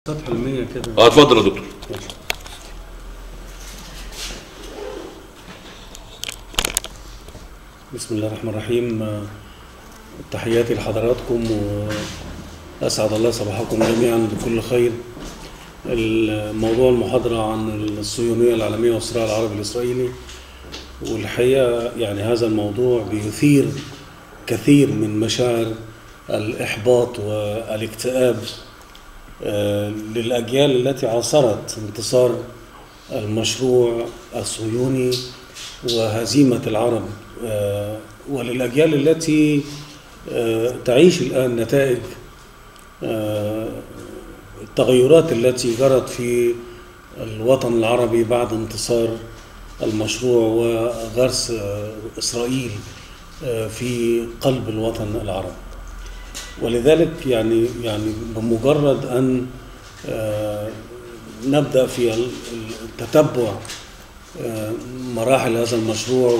سطح المية كده اه اتفضل يا دكتور بسم الله الرحمن الرحيم آه، تحياتي لحضراتكم وأسعد الله صباحكم جميعا بكل خير الموضوع المحاضرة عن الصهيونية العالمية والصراع العربي الإسرائيلي والحقيقة يعني هذا الموضوع بيثير كثير من مشاعر الإحباط والاكتئاب آه، للأجيال التي عاصرت انتصار المشروع الصهيوني وهزيمة العرب آه، وللأجيال التي آه، تعيش الآن نتائج آه، التغيرات التي جرت في الوطن العربي بعد انتصار المشروع وغرس آه، إسرائيل آه، في قلب الوطن العربي ولذلك يعني يعني بمجرد ان آه، نبدا في ال- التتبع آه، مراحل هذا المشروع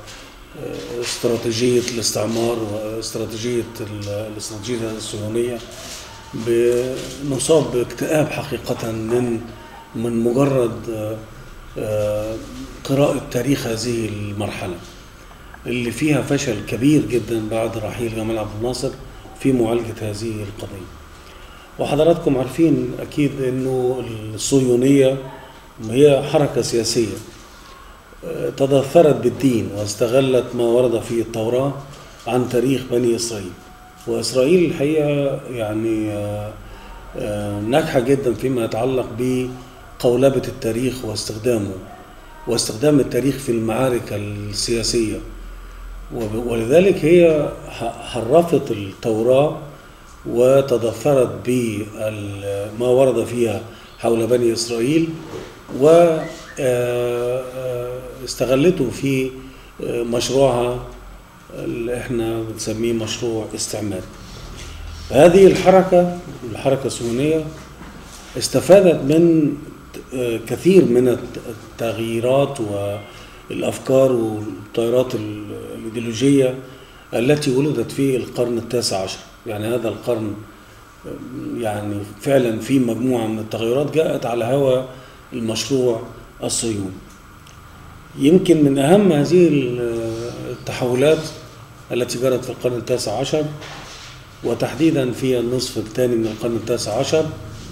واستراتيجيه الاستعمار واستراتيجيه ال- الاستراتيجيه الصهيونيه بنصاب باكتئاب حقيقه من من مجرد آه، آه، قراءه تاريخ هذه المرحله اللي فيها فشل كبير جدا بعد رحيل جمال عبد الناصر في معالجة هذه القضية وحضراتكم عارفين أكيد أنه الصهيونية هي حركة سياسية آه، تدثرت بالدين واستغلت ما ورد في التوراة عن تاريخ بني إسرائيل وإسرائيل الحقيقة يعني آه، آه، ناجحة جدا فيما يتعلق بقولبة التاريخ واستخدامه واستخدام التاريخ في المعارك السياسية وب- ولذلك هي ح- حرفت التوراة وتضفرت بما ورد فيها حول بني إسرائيل واستغلته في آه، مشروعها اللي احنا بنسميه مشروع استعماري هذه الحركة الحركة الصهيونية استفادت من آه، كثير من الت- التغييرات والأفكار والتيارات ال- الإيديولوجية التي ولدت في القرن التاسع عشر يعني هذا القرن آه، يعني فعلا في مجموعة من التغيرات جاءت على هوى المشروع الصهيوني يمكن من أهم هذه ال- التحولات التي جرت في القرن التاسع عشر وتحديدا في النصف الثاني من القرن التاسع عشر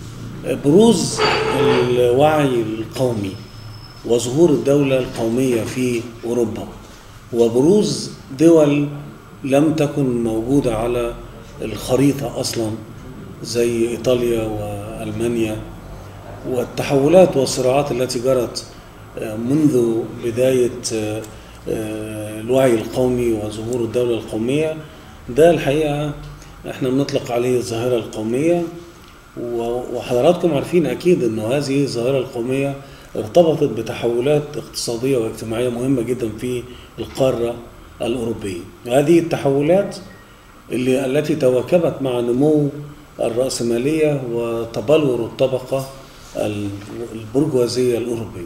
بروز الوعي القومي وظهور الدولة القومية في أوروبا وبروز دول لم تكن موجودة على الخريطة أصلا زي إيطاليا وألمانيا والتحولات والصراعات التي جرت آه، منذ بداية آه، آه، الوعي القومي وظهور الدولة القومية ده الحقيقة احنا بنطلق عليه الظاهرة القومية و- وحضراتكم عارفين أكيد أنه هذه الظاهرة القومية ارتبطت بتحولات اقتصادية واجتماعية مهمة جدا في القارة الأوروبية هذه التحولات اللي التي تواكبت مع نمو الرأسمالية وتبلور الطبقة ال- البرجوازية الأوروبية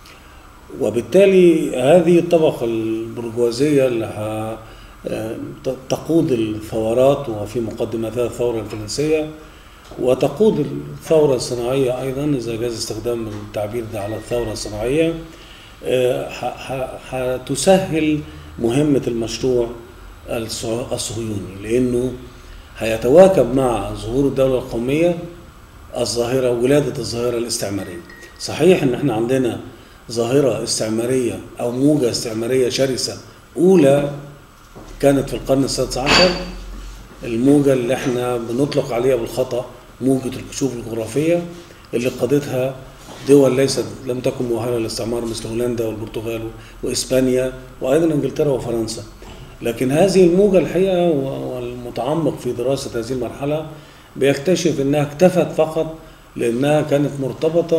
وبالتالي هذه الطبقة البرجوازية اللي ه- آه، ت- تقود الثورات وفي مقدمتها الثورة الفرنسية وتقود الثورة الصناعية أيضا إذا جاز استخدام التعبير ده على الثورة الصناعية آه، ح- ح- هتسهل مهمة المشروع الصه- الصهيوني لأنه هيتواكب مع ظهور الدولة القومية الظاهرة ولادة الظاهرة الاستعمارية صحيح ان احنا عندنا ظاهرة استعمارية او موجة استعمارية شرسة اولى كانت في القرن السادس عشر الموجة اللي احنا بنطلق عليها بالخطأ موجة الكشوف الجغرافية اللي قادتها دول ليست لم تكن مؤهلة للاستعمار مثل هولندا والبرتغال واسبانيا وايضا انجلترا وفرنسا لكن هذه الموجة الحقيقة والمتعمق في دراسة هذه المرحلة بيكتشف انها اكتفت فقط لانها كانت مرتبطة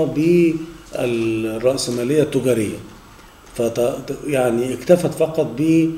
بالرأسمالية التجارية فت يعني اكتفت فقط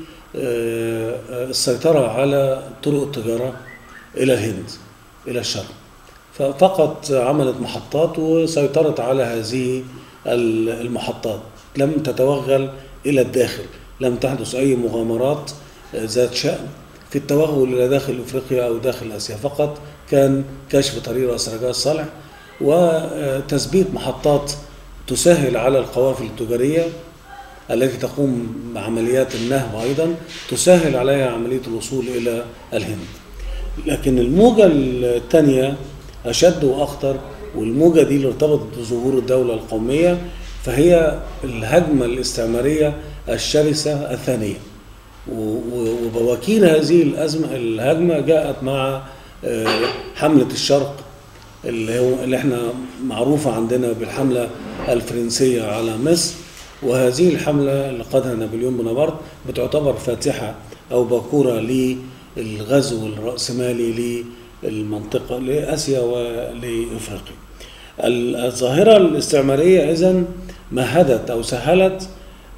بالسيطرة على طرق التجارة إلى الهند إلى الشرق ففقط عملت محطات وسيطرت على هذه ال- المحطات لم تتوغل إلى الداخل لم تحدث أي مغامرات ذات شأن في التوغل إلى داخل أفريقيا أو داخل آسيا فقط كان كشف طريق رأس رجاء الصالح وتثبيت محطات تسهل على القوافل التجارية التي تقوم بعمليات النهب أيضا تسهل عليها عملية الوصول إلى الهند لكن الموجة الثانية أشد وأخطر والموجة دي اللي ارتبطت بظهور الدولة القومية فهي الهجمة الاستعمارية الشرسة الثانية وبواكيل هذه الأزمة الهجمة جاءت مع حملة الشرق اللي هو اللي احنا معروفة عندنا بالحملة الفرنسية على مصر وهذه الحملة اللي قادها نابليون بونابرت بتعتبر فاتحة أو باكورة للغزو الرأسمالي للمنطقة لآسيا ولإفريقيا. الظاهرة الاستعمارية إذا مهدت أو سهلت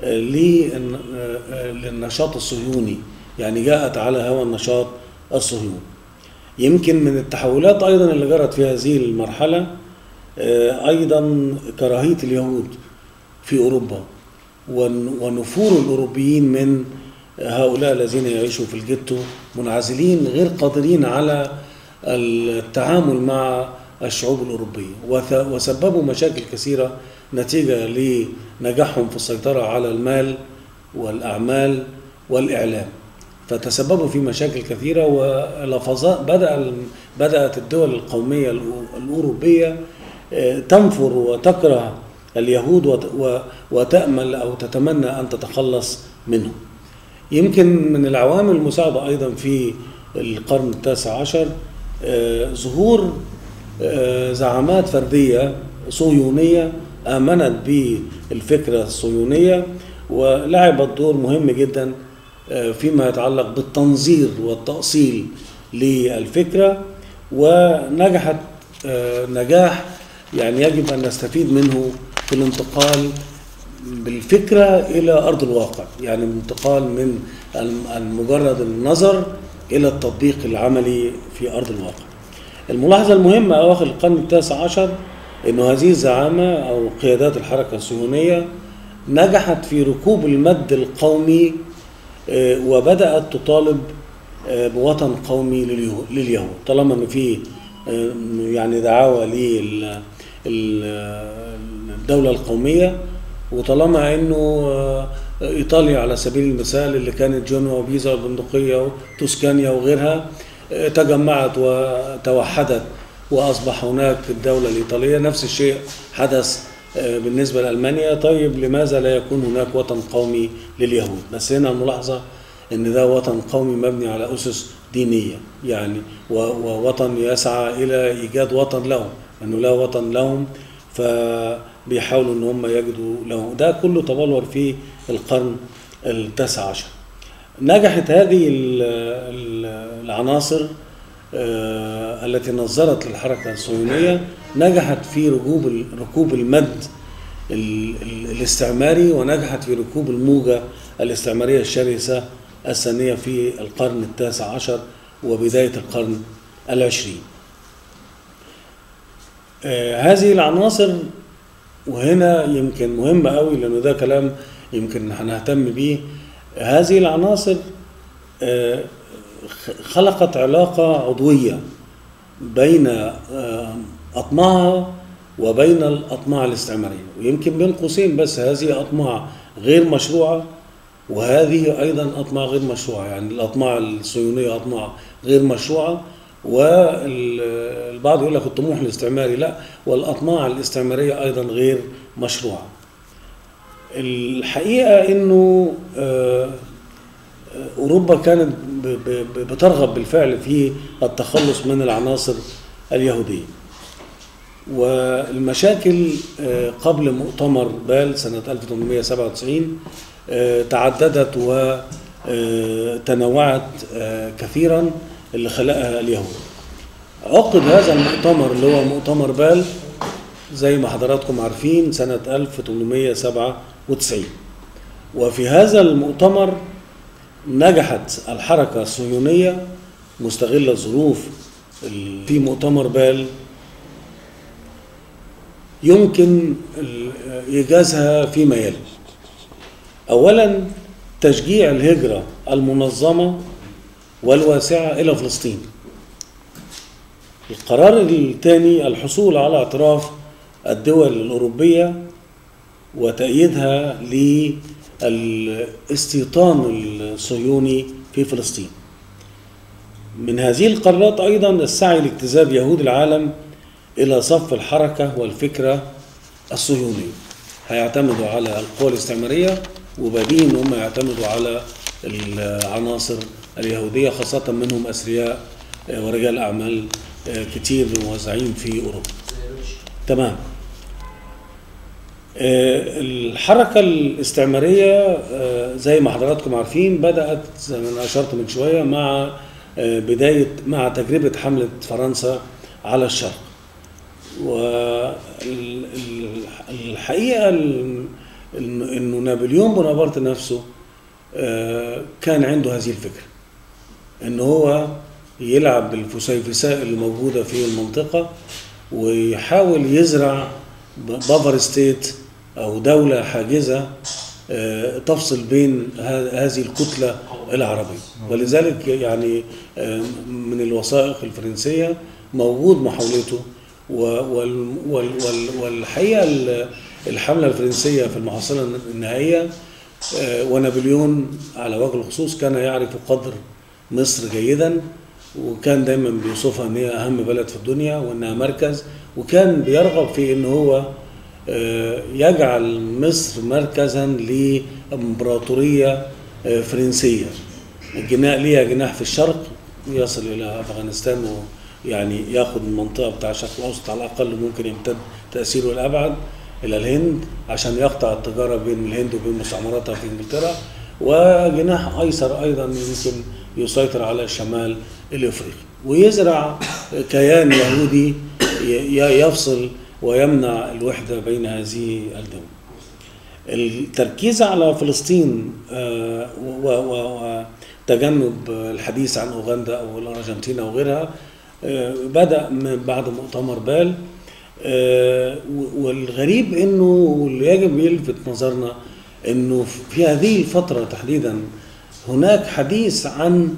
للنشاط الصهيوني يعني جاءت على هوى النشاط الصهيوني يمكن من التحولات أيضا اللي جرت في هذه المرحلة أيضا كراهية اليهود في أوروبا ونفور الأوروبيين من هؤلاء الذين يعيشوا في الجيتو منعزلين غير قادرين على التعامل مع الشعوب الأوروبية وسببوا مشاكل كثيرة نتيجة لنجاحهم في السيطرة على المال والأعمال والإعلام فتسببوا في مشاكل كثيرة ولفظات بدأ بدأت الدول القومية الأوروبية تنفر وتكره اليهود وتأمل أو تتمنى أن تتخلص منهم يمكن من العوامل المساعدة أيضا في القرن التاسع عشر ظهور زعامات فردية صهيونية آمنت بالفكرة الصهيونية ولعبت دور مهم جدا فيما يتعلق بالتنظير والتأصيل للفكرة ونجحت نجاح يعني يجب أن نستفيد منه في الانتقال بالفكرة إلى أرض الواقع يعني الانتقال من مجرد النظر إلى التطبيق العملي في أرض الواقع الملاحظة المهمة أواخر القرن التاسع عشر أنه هذه الزعامة أو قيادات الحركة الصهيونية نجحت في ركوب المد القومي وبدأت تطالب بوطن قومي لليهود طالما أن في يعني دعاوى للدولة القومية وطالما انه ايطاليا على سبيل المثال اللي كانت جنوة وبيزا والبندقية وتوسكانيا وغيرها تجمعت وتوحدت واصبح هناك الدولة الايطالية نفس الشيء حدث بالنسبة لألمانيا طيب لماذا لا يكون هناك وطن قومي لليهود بس هنا الملاحظة ان ده وطن قومي مبني على اسس دينيه يعني ووطن يسعى الى ايجاد وطن لهم انه لا وطن لهم فبيحاولوا ان هم يجدوا لهم ده كله تبلور في القرن التاسع عشر نجحت هذه العناصر التي نظرت للحركه الصهيونيه نجحت في ركوب ركوب المد الاستعماري ونجحت في ركوب الموجه الاستعماريه الشرسه الثانية في القرن التاسع عشر وبداية القرن العشرين آه هذه العناصر وهنا يمكن مهمة قوي لأنه ده كلام يمكن هنهتم بيه هذه العناصر آه خلقت علاقة عضوية بين آه أطماعها وبين الأطماع الاستعمارية ويمكن بين قوسين بس هذه أطماع غير مشروعة وهذه ايضا اطماع غير مشروعه يعني الاطماع الصهيونيه اطماع غير مشروعه والبعض يقول لك الطموح الاستعماري لا والاطماع الاستعماريه ايضا غير مشروعه الحقيقه انه اوروبا كانت بترغب بالفعل في التخلص من العناصر اليهوديه والمشاكل قبل مؤتمر بال سنه 1897 تعددت وتنوعت كثيرا اللي خلقها اليهود عقد هذا المؤتمر اللي هو مؤتمر بال زي ما حضراتكم عارفين سنة 1897 وفي هذا المؤتمر نجحت الحركة الصهيونية مستغلة الظروف في مؤتمر بال يمكن إيجازها فيما يلي اولا تشجيع الهجره المنظمه والواسعه الى فلسطين القرار الثاني الحصول على اعتراف الدول الأوروبية وتأييدها للاستيطان الصهيوني في فلسطين من هذه القرارات أيضا السعي لاجتذاب يهود العالم إلى صف الحركة والفكرة الصهيونية هيعتمدوا على القوى الاستعمارية وبديهي إن هم يعتمدوا على العناصر اليهودية خاصة منهم أثرياء ورجال أعمال كتير موزعين في أوروبا تمام الحركة الاستعمارية زي ما حضراتكم عارفين بدأت زي ما أنا أشرت من شوية مع بداية مع تجربة حملة فرنسا على الشرق والحقيقة انه نابليون بونابرت نفسه كان عنده هذه الفكرة ان هو يلعب بالفسيفساء اللي موجودة في المنطقة ويحاول يزرع بافر ستيت او دولة حاجزة تفصل بين هذه الكتلة العربية ولذلك يعني من الوثائق الفرنسية موجود محاولته والحقيقة الحملة الفرنسية في المحصلة النهائية ونابليون على وجه الخصوص كان يعرف قدر مصر جيدا وكان دايما بيوصفها ان هي اهم بلد في الدنيا وانها مركز وكان بيرغب في ان هو يجعل مصر مركزا لامبراطوريه فرنسيه الجناح ليها جناح في الشرق يصل الى افغانستان ويعني ياخد المنطقه بتاع الشرق الاوسط على الاقل ممكن يمتد تاثيره الابعد الى الهند عشان يقطع التجاره بين الهند وبين مستعمراتها في انجلترا وجناح ايسر ايضا يمكن يسيطر على الشمال الافريقي ويزرع كيان يهودي يفصل ويمنع الوحده بين هذه الدول. التركيز على فلسطين وتجنب الحديث عن اوغندا او الارجنتين او غيرها بدا من بعد مؤتمر بال والغريب انه واللي يجب يلفت نظرنا انه في هذه الفتره تحديدا هناك حديث عن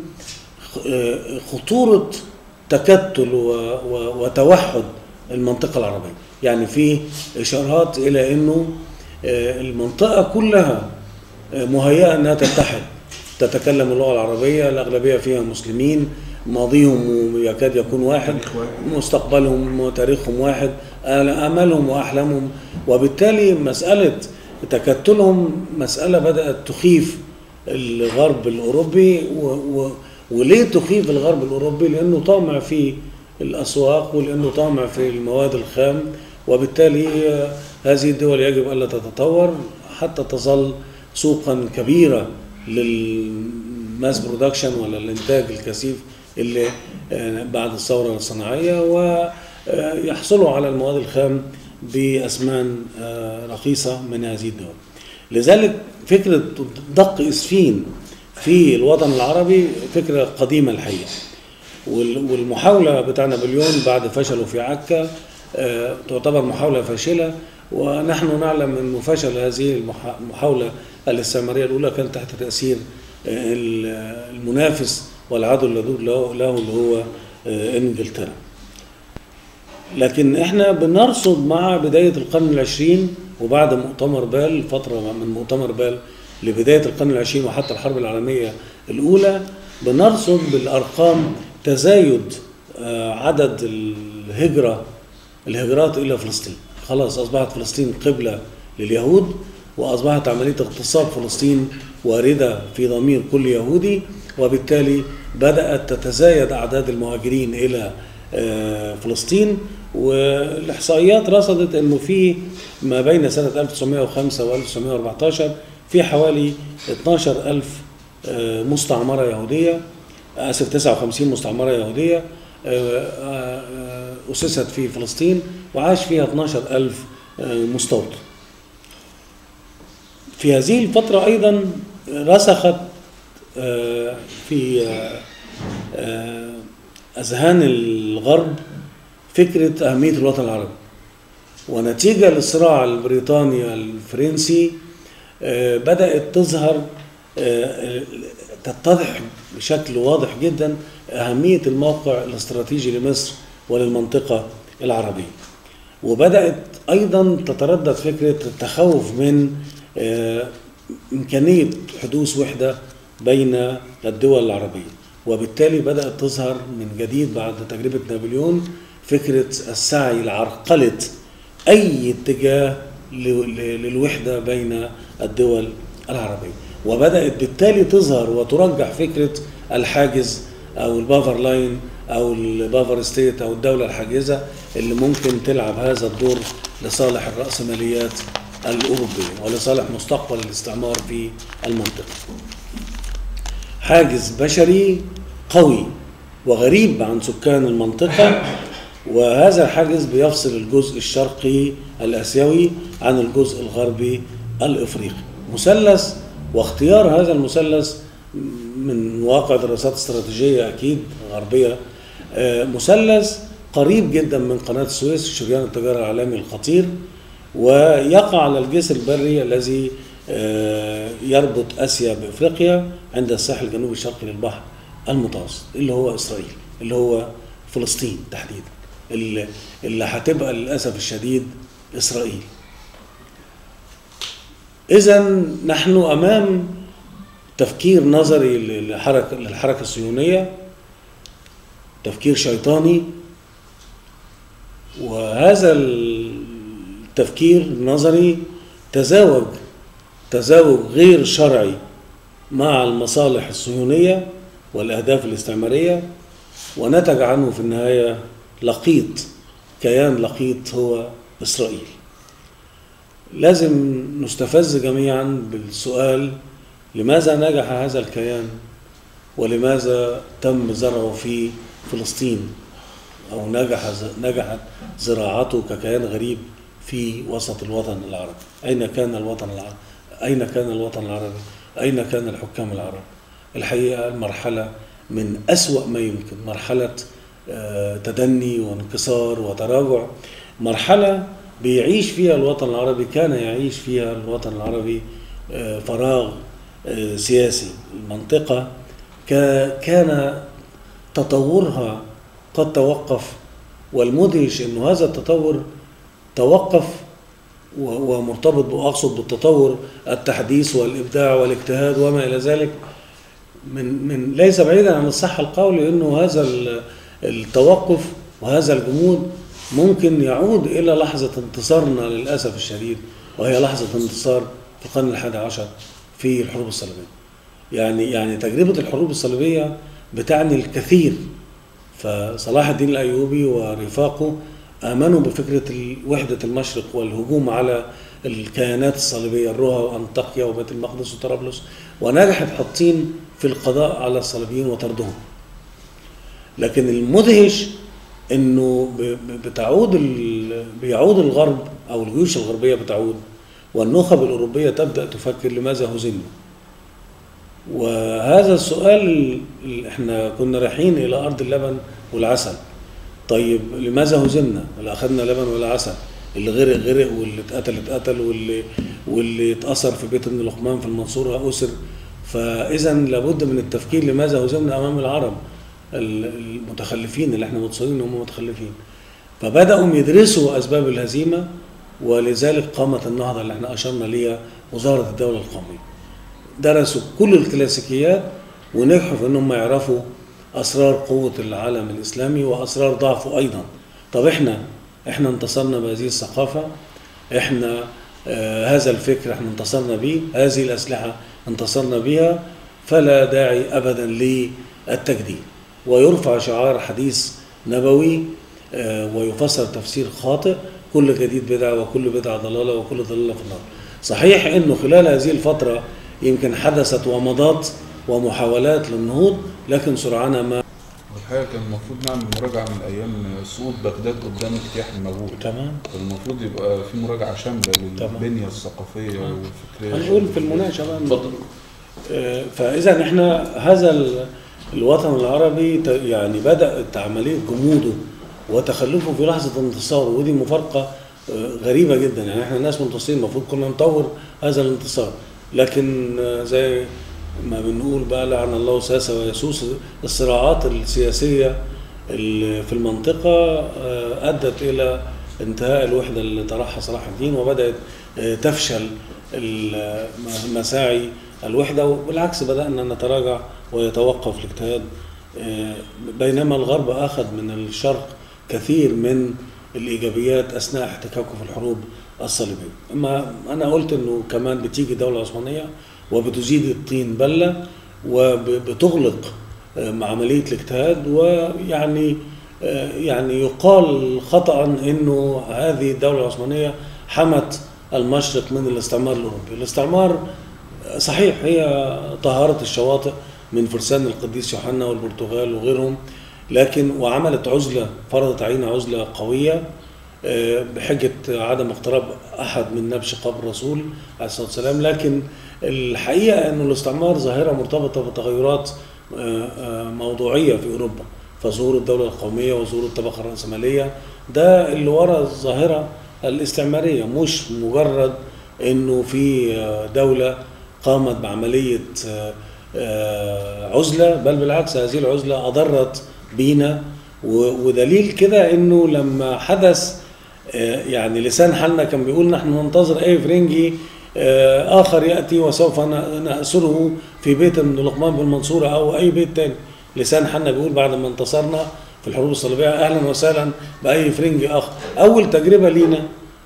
خطوره تكتل وتوحد المنطقه العربيه يعني في اشارات الى انه المنطقه كلها مهيئه انها تتحد تتكلم اللغه العربيه الاغلبيه فيها مسلمين ماضيهم يكاد يكون واحد مستقبلهم وتاريخهم واحد املهم واحلامهم وبالتالي مساله تكتلهم مساله بدات تخيف الغرب الاوروبي و و وليه تخيف الغرب الاوروبي؟ لانه طامع في الاسواق ولانه طامع في المواد الخام وبالتالي هذه الدول يجب الا تتطور حتى تظل سوقا كبيره للماس برودكشن ولا الانتاج الكثيف اللي بعد الثوره الصناعيه ويحصلوا على المواد الخام باثمان رخيصه من هذه الدول. لذلك فكره دق اسفين في الوطن العربي فكره قديمه الحقيقه. والمحاوله بتاع نابليون بعد فشله في عكا تعتبر محاوله فاشله ونحن نعلم انه فشل هذه المحاوله الاستعماريه الاولى كان تحت تاثير المنافس والعدو اللدود له, له اللي هو انجلترا. لكن احنا بنرصد مع بدايه القرن العشرين وبعد مؤتمر بال فتره من مؤتمر بال لبدايه القرن العشرين وحتى الحرب العالميه الاولى بنرصد بالارقام تزايد عدد الهجره الهجرات الى فلسطين خلاص اصبحت فلسطين قبله لليهود واصبحت عمليه اغتصاب فلسطين وارده في ضمير كل يهودي وبالتالي بدات تتزايد اعداد المهاجرين الى فلسطين والاحصائيات رصدت انه في ما بين سنه 1905 و 1914 في حوالي 12000 مستعمره يهوديه اسف 59 مستعمره يهوديه اسست في فلسطين وعاش فيها 12000 مستوطن. في هذه الفتره ايضا رسخت في اذهان الغرب فكره اهميه الوطن العربي. ونتيجه للصراع البريطاني الفرنسي بدات تظهر تتضح بشكل واضح جدا أهمية الموقع الاستراتيجي لمصر وللمنطقة العربية وبدأت أيضا تتردد فكرة التخوف من آه، إمكانية حدوث وحدة بين الدول العربية وبالتالي بدأت تظهر من جديد بعد تجربة نابليون فكرة السعي لعرقلة أي اتجاه ل- ل- للوحدة بين الدول العربية وبدأت بالتالي تظهر وترجح فكرة الحاجز أو البافر لاين أو البافر ستيت أو الدولة الحاجزة اللي ممكن تلعب هذا الدور لصالح الرأسماليات الأوروبية ولصالح مستقبل الاستعمار في المنطقة حاجز بشري قوي وغريب عن سكان المنطقة وهذا الحاجز بيفصل الجزء الشرقي الآسيوي عن الجزء الغربي الإفريقي مثلث واختيار هذا المثلث من واقع دراسات استراتيجية أكيد غربية آه، مثلث قريب جدا من قناة السويس شريان التجارة العالمي الخطير ويقع على الجسر البري الذي آه، يربط اسيا بافريقيا عند الساحل الجنوبي الشرقي للبحر المتوسط اللي هو اسرائيل اللي هو فلسطين تحديدا اللي اللي هتبقى للاسف الشديد اسرائيل اذا نحن امام تفكير نظري للحركه للحركه الصهيونيه تفكير شيطاني وهذا التفكير النظري تزاوج تزاوج غير شرعي مع المصالح الصهيونية والأهداف الاستعمارية ونتج عنه في النهاية لقيط كيان لقيط هو إسرائيل لازم نستفز جميعا بالسؤال لماذا نجح هذا الكيان ولماذا تم زرعه في فلسطين أو نجح نجحت زراعته ككيان غريب في وسط الوطن العربي أين كان الوطن العربي أين كان الوطن العربي أين كان الحكام العرب الحقيقة المرحلة من أسوأ ما يمكن مرحلة آه، تدني وانكسار وتراجع مرحلة بيعيش فيها الوطن العربي كان يعيش فيها الوطن العربي آه، فراغ آه، سياسي المنطقة كا- كان تطورها قد توقف والمدهش انه هذا التطور توقف و- ومرتبط باقصد بالتطور التحديث والابداع والاجتهاد وما الى ذلك من من ليس بعيدا عن الصح القول انه هذا ال- التوقف وهذا الجمود ممكن يعود الى لحظه انتصارنا للاسف الشديد وهي لحظه انتصار في القرن الحادي عشر في الحروب الصليبيه. يعني يعني تجربه الحروب الصليبيه بتعني الكثير فصلاح الدين الايوبي ورفاقه امنوا بفكره ال- وحده المشرق والهجوم على الكيانات الصليبيه الرها وانطاكيا وبيت المقدس وطرابلس ونجحت حطين في القضاء على الصليبيين وطردهم. لكن المدهش انه ب- ب- بتعود ال- بيعود الغرب او الجيوش الغربيه بتعود والنخب الاوروبيه تبدا تفكر لماذا هزمنا؟ وهذا السؤال اللي احنا كنا رايحين الى ارض اللبن والعسل طيب لماذا هزمنا؟ لا اخذنا لبن ولا عسل اللي غرق غرق واللي اتقتل اتقتل واللي واللي اتاثر في بيت ابن لقمان في المنصوره اسر فاذا لابد من التفكير لماذا هزمنا امام العرب ال- المتخلفين اللي احنا متصورين ان هم متخلفين فبداوا يدرسوا اسباب الهزيمه ولذلك قامت النهضه اللي احنا اشرنا ليها وظهرت الدوله القوميه درسوا كل الكلاسيكيات ونجحوا في انهم يعرفوا اسرار قوه العالم الاسلامي واسرار ضعفه ايضا طب احنا احنا انتصرنا بهذه الثقافه احنا آه هذا الفكر احنا انتصرنا به هذه الاسلحه انتصرنا بها فلا داعي ابدا للتجديد ويرفع شعار حديث نبوي آه ويفسر تفسير خاطئ كل جديد بدعه وكل بدعه ضلاله وكل ضلاله في النار صحيح انه خلال هذه الفتره يمكن حدثت ومضات ومحاولات للنهوض لكن سرعان ما والحقيقه كان المفروض نعمل مراجعه من ايام سقوط بغداد قدام اجتياح المغول تمام المفروض يبقى في مراجعه شامله تمام. للبنيه الثقافيه والفكريه هنقول في المناقشه بقى اتفضل آه، فاذا احنا هذا ال- الوطن العربي ت- يعني بدات عمليه جموده وتخلفه في لحظه انتصاره ودي مفارقه آه، غريبه جدا يعني احنا ناس منتصرين المفروض كنا نطور هذا الانتصار لكن آه، زي ما بنقول بقى لعن الله ساسه ويسوس الصراعات السياسيه ال- في المنطقة آه، أدت إلى انتهاء الوحدة اللي طرحها صلاح الدين وبدأت آه، تفشل ال- مساعي الوحدة وبالعكس بدأنا نتراجع ويتوقف الاجتهاد آه، بينما الغرب أخذ من الشرق كثير من الإيجابيات أثناء احتكاكه في الحروب الصليبية أما أنا قلت أنه كمان بتيجي دولة عثمانية وبتزيد الطين بلة وبتغلق آه، عملية الاجتهاد ويعني آه، يعني يقال خطأ أنه هذه الدولة العثمانية حمت المشرق من الاستعمار الأوروبي الاستعمار صحيح هي طهارة الشواطئ من فرسان القديس يوحنا والبرتغال وغيرهم لكن وعملت عزلة فرضت علينا عزلة قوية آه، بحجة عدم اقتراب أحد من نبش قبر الرسول عليه الصلاة والسلام لكن الحقيقة أن الاستعمار ظاهرة مرتبطة بتغيرات آه، آه، موضوعية في أوروبا فظهور الدولة القومية وظهور الطبقة الرأسمالية ده اللي ورا الظاهرة الاستعمارية مش مجرد أنه في آه، دولة قامت بعملية آه، آه، عزلة بل بالعكس هذه العزلة أضرت بينا و- ودليل كده أنه لما حدث آه، يعني لسان حالنا كان بيقول نحن ننتظر أي فرنجي آه، آخر يأتي وسوف ن- نأسره في بيت من لقمان بالمنصورة أو أي بيت تاني لسان حالنا بيقول بعد ما انتصرنا في الحروب الصليبية أهلا وسهلا بأي فرنجي آخر أول تجربة لينا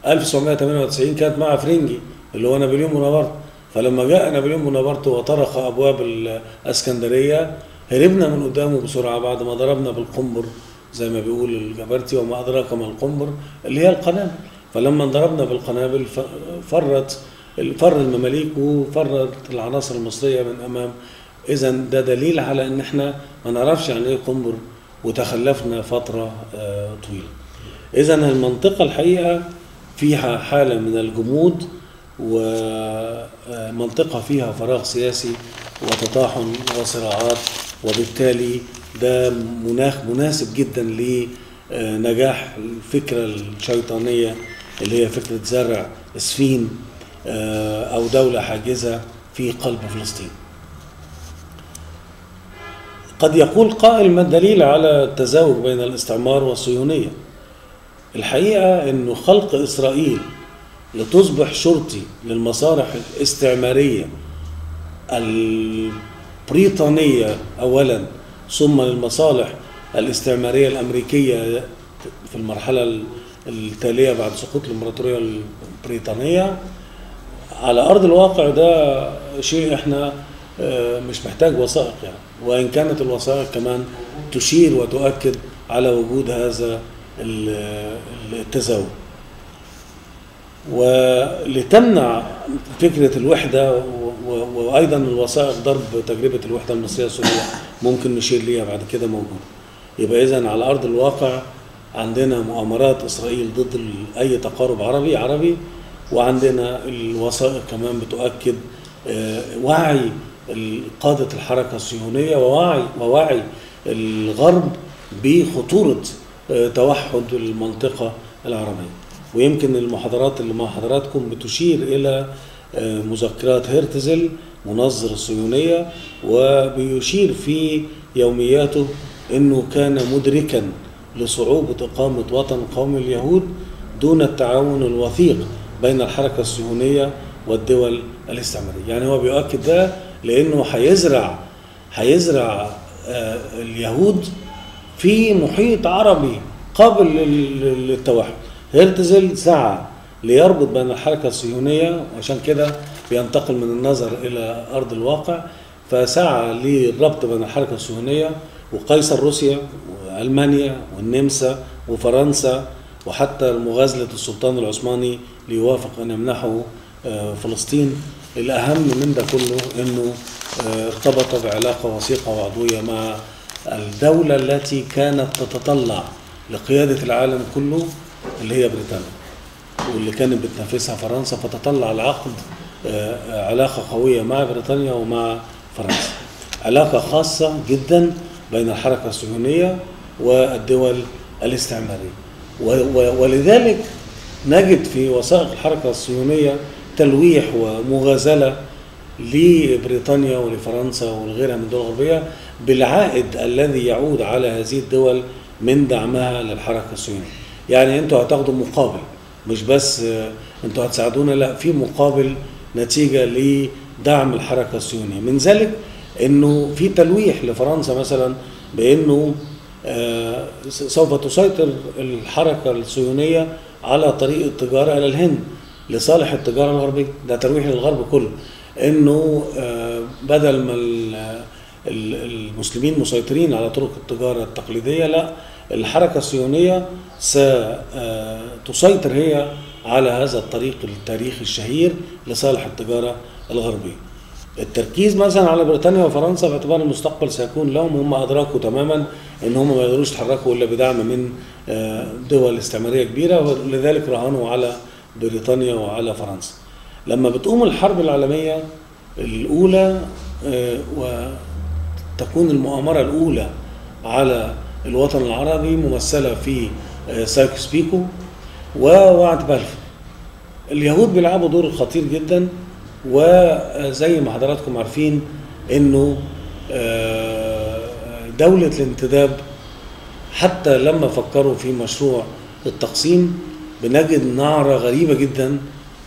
1998 كانت مع فرنجي اللي هو نابليون بونابرت فلما جاء نابليون بونابرت وطرق ابواب الاسكندريه هربنا من قدامه بسرعه بعد ما ضربنا بالقنبر زي ما بيقول الجبرتي وما ادراك ما القنبر اللي هي القنابل فلما انضربنا بالقنابل ف- فرت فر المماليك وفرت العناصر المصريه من امام اذا ده دليل على ان احنا ما نعرفش يعني ايه قنبر وتخلفنا فتره آه، طويله اذا المنطقه الحقيقه فيها حاله من الجمود ومنطقة فيها فراغ سياسي وتطاحن وصراعات وبالتالي ده مناخ مناسب جدا لنجاح الفكرة الشيطانية اللي هي فكرة زرع سفين آه، أو دولة حاجزة في قلب فلسطين قد يقول قائل ما الدليل على التزاوج بين الاستعمار والصهيونية الحقيقة أنه خلق إسرائيل لتصبح شرطي للمصالح الاستعمارية البريطانية أولا ثم للمصالح الاستعمارية الأمريكية في المرحلة التالية بعد سقوط الإمبراطورية البريطانية على أرض الواقع ده شيء احنا آه، مش محتاج وثائق يعني وإن كانت الوثائق كمان تشير وتؤكد على وجود هذا ال- التزاوج ولتمنع فكرة الوحدة و- و- وأيضا الوثائق ضرب تجربة الوحدة المصرية السورية ممكن نشير ليها بعد كده موجود يبقى إذا على أرض الواقع عندنا مؤامرات إسرائيل ضد ال- أي تقارب عربي عربي وعندنا الوثائق كمان بتؤكد آه، وعي ال- قادة الحركة الصهيونية ووعي ووعي الغرب بخطورة آه، توحد المنطقة العربية ويمكن المحاضرات اللي مع حضراتكم بتشير إلى آه، مذكرات هرتزل منظر الصهيونية وبيشير في يومياته أنه كان مدركا لصعوبة إقامة وطن قومي اليهود دون التعاون الوثيق بين الحركة الصهيونية والدول الاستعمارية يعني هو بيؤكد ده لأنه هيزرع هيزرع آه، اليهود في محيط عربي قابل لل- للتوحد هرتزل سعى ليربط بين الحركة الصهيونية وعشان كده بينتقل من النظر إلى أرض الواقع فسعى للربط بين الحركة الصهيونية وقيصر روسيا وألمانيا والنمسا وفرنسا وحتى مغازلة السلطان العثماني ليوافق أن يمنحه آه، فلسطين الأهم من ده كله أنه آه، ارتبط بعلاقة وثيقة وعضوية مع الدولة التي كانت تتطلع لقيادة العالم كله اللي هي بريطانيا واللي كانت بتنافسها فرنسا فتطلع العقد آه، آه، علاقة قوية مع بريطانيا ومع فرنسا علاقة خاصة جدا بين الحركة الصهيونية والدول الاستعمارية و- و- ولذلك نجد في وثائق الحركة الصهيونية تلويح ومغازلة لبريطانيا ولفرنسا ولغيرها من الدول الغربية بالعائد الذي يعود على هذه الدول من دعمها للحركه الصهيونيه يعني انتوا هتاخدوا مقابل مش بس آه، انتوا هتساعدونا لا في مقابل نتيجه لدعم الحركه الصهيونيه من ذلك انه في تلويح لفرنسا مثلا بانه آه، سوف تسيطر الحركه الصهيونيه على طريق التجاره الى الهند لصالح التجاره الغربيه ده تلويح للغرب كله انه آه، بدل ما ال- ال- المسلمين مسيطرين على طرق التجاره التقليديه لا الحركه الصهيونيه ستسيطر هي على هذا الطريق التاريخي الشهير لصالح التجاره الغربيه. التركيز مثلا على بريطانيا وفرنسا باعتبار المستقبل سيكون لهم هم ادركوا تماما ان هم ما يقدروش يتحركوا الا بدعم من آه، دول استعماريه كبيره ولذلك راهنوا على بريطانيا وعلى فرنسا. لما بتقوم الحرب العالميه الاولى آه، وتكون المؤامره الاولى على الوطن العربي ممثله في آه، سايكس بيكو ووعد بلفور. اليهود بيلعبوا دور خطير جدا وزي ما حضراتكم عارفين انه آه، دولة الانتداب حتى لما فكروا في مشروع التقسيم بنجد نعرة غريبة جدا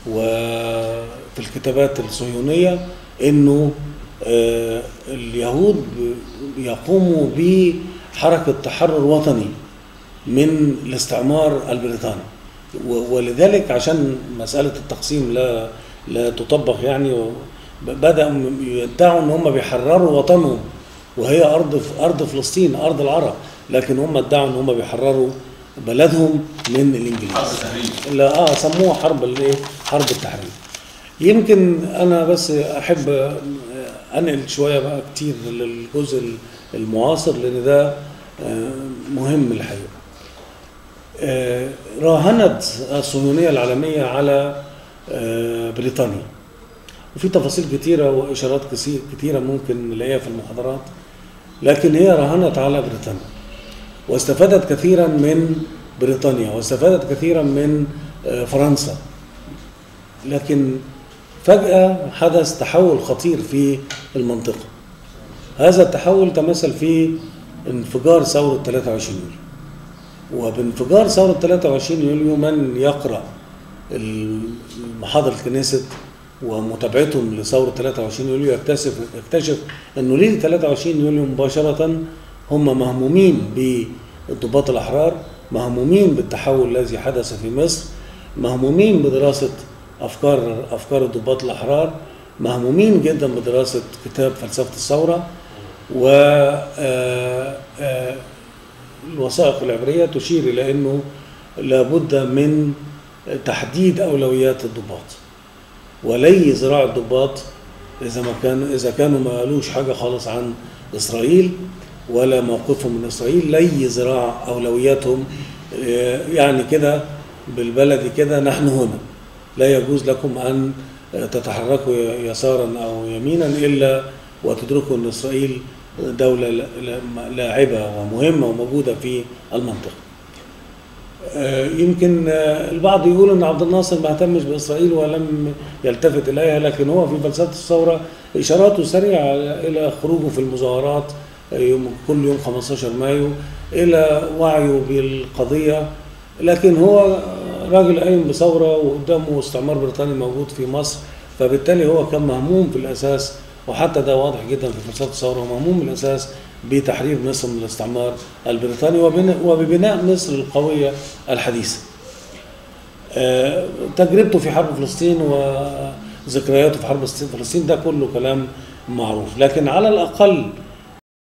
وفي الكتابات الصهيونية انه آه، اليهود يقوموا بحركة تحرر وطني من الاستعمار البريطاني و- ولذلك عشان مسألة التقسيم لا لا تطبق يعني و- بدأوا يدعوا ان هم بيحرروا وطنهم وهي ارض ارض فلسطين ارض العرب لكن هم ادعوا ان هم بيحرروا بلدهم من الانجليز حرب التحرير لا اه سموها حرب الايه حرب التحرير يمكن انا بس احب آه، انقل شويه بقى كتير للجزء المعاصر لان ده آه، مهم الحقيقه آه، راهنت الصهيونيه العالميه على آه، بريطانيا وفي تفاصيل كتيره واشارات كسي- كتيره ممكن نلاقيها في المحاضرات لكن هي راهنت على بريطانيا واستفادت كثيرا من بريطانيا واستفادت كثيرا من آه، فرنسا لكن فجأة حدث تحول خطير في المنطقة هذا التحول تمثل في انفجار ثورة 23 يوليو وبانفجار ثورة 23 يوليو من يقرأ المحاضر الكنيست ومتابعتهم لثورة 23 يوليو يكتشف يكتشف انه ليلة 23 يوليو مباشرة هم مهمومين بالضباط الأحرار مهمومين بالتحول الذي حدث في مصر مهمومين بدراسة أفكار أفكار الضباط الأحرار مهمومين جدا بدراسة كتاب فلسفة الثورة و آه، آه، الوثائق العبرية تشير إلى أنه لابد من تحديد أولويات الضباط ولي ذراع الضباط إذا ما كان إذا كانوا ما قالوش حاجة خالص عن إسرائيل ولا موقفهم من إسرائيل لي ذراع أولوياتهم آه، يعني كده بالبلدي كده نحن هنا لا يجوز لكم أن تتحركوا يسارا أو يمينا إلا وتدركوا أن إسرائيل دولة لاعبة ومهمة وموجودة في المنطقة آه، يمكن آه، البعض يقول ان عبد الناصر ما اهتمش باسرائيل ولم يلتفت اليها لكن هو في فلسفه الثوره اشاراته سريعه الى خروجه في المظاهرات يوم كل يوم 15 مايو الى وعيه بالقضيه لكن هو راجل قايم بثوره وقدامه استعمار بريطاني موجود في مصر فبالتالي هو كان مهموم في الاساس وحتى ده واضح جدا في فلسفه الثوره مهموم بالاساس بتحرير مصر من الاستعمار البريطاني وبناء- وببناء مصر القويه الحديثه. آه، تجربته في حرب فلسطين وذكرياته في حرب فلسطين ده كله كلام معروف لكن على الاقل